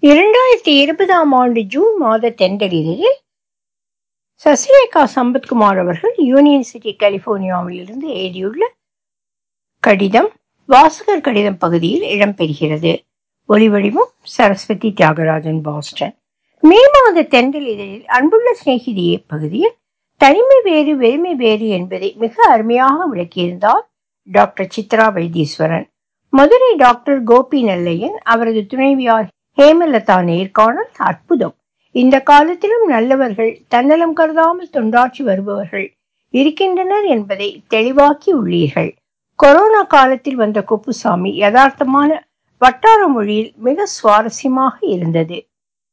இரண்டாயிரத்தி இருபதாம் ஆண்டு ஜூன் மாத தென்றலிதழில் சசிரேகா சம்பத்குமார் அவர்கள் யூனியன் சிட்டி கலிபோர்னியாவில் இருந்து எழுதியுள்ள கடிதம் வாசகர் கடிதம் பகுதியில் இடம்பெறுகிறது ஒலிவடிவம் சரஸ்வதி தியாகராஜன் பாஸ்டன் மே மாத தென்றல் இதழில் அன்புள்ள சிநேகிதியே பகுதியில் தனிமை வேறு வெறுமை வேறு என்பதை மிக அருமையாக விளக்கியிருந்தார் டாக்டர் சித்ரா வைத்தீஸ்வரன் மதுரை டாக்டர் கோபி நெல்லையன் அவரது துணைவியார் ஹேமலதா நேர்காணல் அற்புதம் இந்த காலத்திலும் நல்லவர்கள் தன்னலம் கருதாமல் தொண்டாற்றி வருபவர்கள் இருக்கின்றனர் என்பதை தெளிவாக்கி உள்ளீர்கள் கொரோனா காலத்தில் வந்த குப்புசாமி யதார்த்தமான வட்டார மொழியில் மிக சுவாரஸ்யமாக இருந்தது